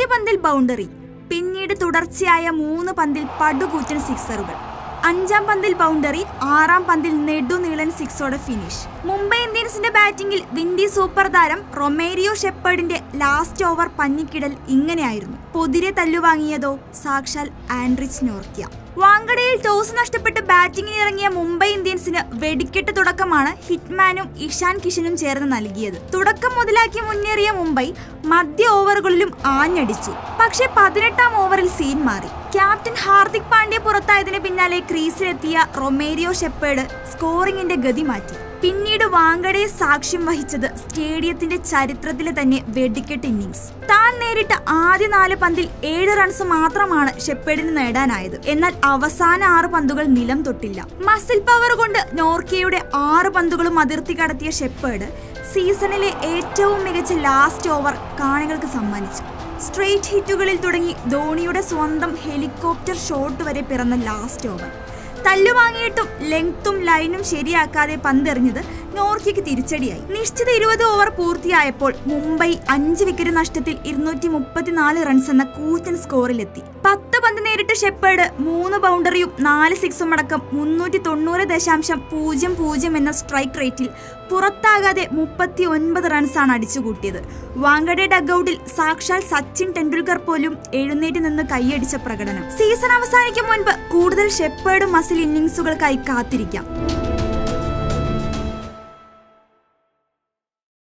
ആദ്യ പന്തിൽ ബൗണ്ടറി പിന്നീട് തുടർച്ചയായ മൂന്ന് പന്തിൽ പടുകൂറ്റൻ സിക്സറുകൾ അഞ്ചാം പന്തിൽ ബൗണ്ടറി ആറാം പന്തിൽ നെടുനീളൻ സിക്സോടെ ഫിനിഷ് മുംബൈ ഇന്ത്യൻസിന്റെ ബാറ്റിംഗിൽ വിൻഡി സൂപ്പർ താരം റൊമേരിയോ ഷെപ്പേർഡിന്റെ ലാസ്റ്റ് ഓവർ പഞ്ഞിക്കിടൽ ഇങ്ങനെയായിരുന്നു പൊതിരെ തല്ലുവാങ്ങിയതോ സാക്ഷാൽ ആൻഡ്രിച്ച് നോർക്കിയ വാങ്കഡയിൽ ടോസ് നഷ്ടപ്പെട്ട് ബാറ്റിംഗിന് ഇറങ്ങിയ മുംബൈ ഇന്ത്യൻസിന് വെടിക്കെട്ട് തുടക്കമാണ് ഹിറ്റ്മാനും ഇഷാൻ കിഷനും ചേർന്ന് നൽകിയത് തുടക്കം മുതലാക്കി മുന്നേറിയ മുംബൈ മധ്യ ഓവറുകളിലും ആഞ്ഞടിച്ചു പക്ഷേ പതിനെട്ടാം ഓവറിൽ സീൻ മാറി ക്യാപ്റ്റൻ ഹാർദിക് പാണ്ഡ്യ പുറത്തായതിന് പിന്നാലെ ക്രീസിലെത്തിയ റൊമേരിയോ ഷെപ്പേർഡ് സ്കോറിംഗിന്റെ ഗതി മാറ്റി പിന്നീട് വാങ്കഡയെ സാക്ഷ്യം വഹിച്ചത് സ്റ്റേഡിയത്തിന്റെ ചരിത്രത്തിലെ തന്നെ വെടിക്കെട്ട് ഇന്നിംഗ്സ് താൻ നേരിട്ട ആദ്യ നാല് പന്തിൽ ഏഴ് റൺസ് മാത്രമാണ് ഷെപ്പേഡിന് നേടാനായത് എന്നാൽ അവസാന ആറ് പന്തുകൾ നിലം തൊട്ടില്ല മസിൽ പവർ കൊണ്ട് നോർക്കയുടെ ആറ് പന്തുകളും അതിർത്തി കടത്തിയ ഷെപ്പേഡ് സീസണിലെ ഏറ്റവും മികച്ച ലാസ്റ്റ് ഓവർ കാണികൾക്ക് സമ്മാനിച്ചു സ്ട്രെയിറ്റ് ഹിറ്റുകളിൽ തുടങ്ങി ധോണിയുടെ സ്വന്തം ഹെലികോപ്റ്റർ ഷോട്ട് വരെ പിറന്ന ലാസ്റ്റ് ഓവർ തല്ലുവാങ്ങിയിട്ടും ലെങ്ത്തും ലൈനും ശരിയാക്കാതെ പന്തെറിഞ്ഞത് നോർക്കയ്ക്ക് തിരിച്ചടിയായി നിശ്ചിത ഇരുപത് ഓവർ പൂർത്തിയായപ്പോൾ മുംബൈ അഞ്ച് വിക്കറ്റ് നഷ്ടത്തിൽ ഇരുന്നൂറ്റി മുപ്പത്തിനാല് റൺസ് എന്ന കൂറ്റൻ സ്കോറിലെത്തി പത്ത് പന്ത് നേരിട്ട ഷെപ്പേർഡ് മൂന്ന് ബൗണ്ടറിയും നാല് സിക്സും അടക്കം മുന്നൂറ്റി തൊണ്ണൂറ് ദശാംശം പൂജ്യം പൂജ്യം എന്ന സ്ട്രൈക്ക് റേറ്റിൽ പുറത്താകാതെ മുപ്പത്തി ഒൻപത് റൺസാണ് അടിച്ചുകൂട്ടിയത് വാങ്കഡെ ഡഗ്ഔട്ടിൽ സാക്ഷാൽ സച്ചിൻ ടെണ്ടുൽക്കർ പോലും എഴുന്നേറ്റ് നിന്ന് കൈയടിച്ച പ്രകടനം സീസൺ അവസാനിക്കും മുൻപ് കൂടുതൽ ഷെപ്പേർഡ് മസിൽ ഇന്നിംഗ്സുകൾക്കായി കാത്തിരിക്കാം